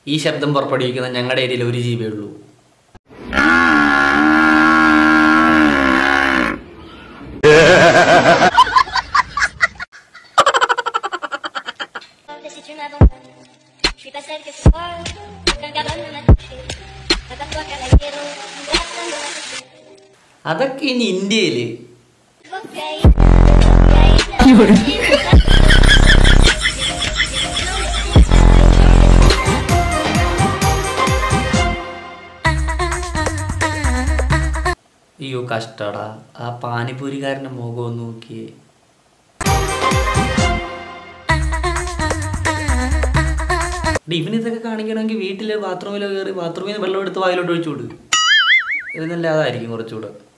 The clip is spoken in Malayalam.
ഈ ശബ്ദം പുറപ്പെടുവിക്കുന്ന ഞങ്ങളുടെ ഏരിയയിൽ ഒരു ജീവേ ഉള്ളൂ Si tu m'abandonnes, je suis pas celle que ce soir. Aucun cabane ne m'a touché. Prépare-toi car la guerre, personne ne m'a touché. അതൊക്കെ ഇനി ഇന്ത്യയിൽ Cocaïne, cocaïne. അയ്യോ കഷ്ടടാ ആ പാനിപൂരിക്കാരൻ്റെ മുഖം ഒന്ന് നോക്കിയേ ഡി, ഇവനിതൊക്കെ കാണിക്കണമെങ്കിൽ വീട്ടിലെ ബാത്റൂമിലോ കയറി ബാത്റൂമിൽ നിന്ന് വെള്ളം എടുത്ത് വായിലോട്ട് ഒഴിച്ചു വിടും ഇത് നല്ല അതായിരിക്കും കുറച്ചുകൂടെ